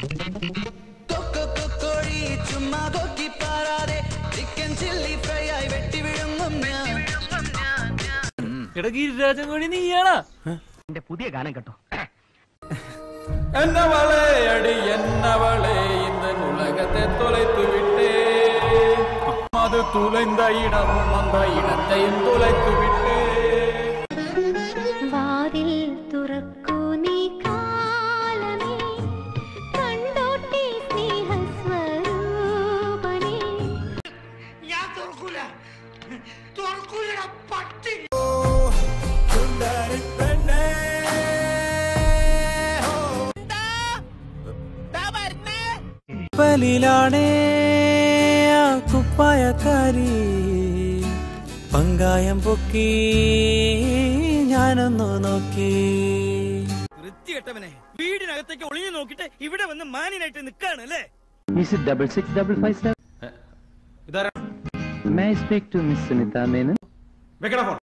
കോഴി ചുമ്മാ കൊക്കി പാറാതെ ചിക്കൻ ചില്ലി ഫ്രൈ ആയി വെട്ടി വിഴുങ്ങും ഞാൻ എടാ ഗിരിരാജൻ കോഴി നീയാണാ എന്റെ പുതിയ ഗാനം കേട്ടോ എന്നവളെ അടി എന്നവളെ இந்த உலகத்தை தொலைத்து விட்டே அது துளைந்த இடம் அந்த இடத்தையும் தொலைத்து விட்டே വാതിൽ തുറക്കൂ നീ കാലമേ കണ്ടോട്ടെ സ്നേഹസ്വരൂപനേ കപ്പലിലാണേ ആ കുപ്പായക്കാരി പങ്കായം പൊക്കി ഞാനൊന്നു നോക്കി വൃത്തികെട്ടവനെ വീടിനകത്തേക്ക് ഒളിഞ്ഞു നോക്കിട്ട് ഇവിടെ വന്ന് മാനിനായിട്ട് നിൽക്കാണ് അല്ലേ miss double six double five seven ഇതാരാ may speak to miss Sunita Menon വെക്കടാ ഫോൺ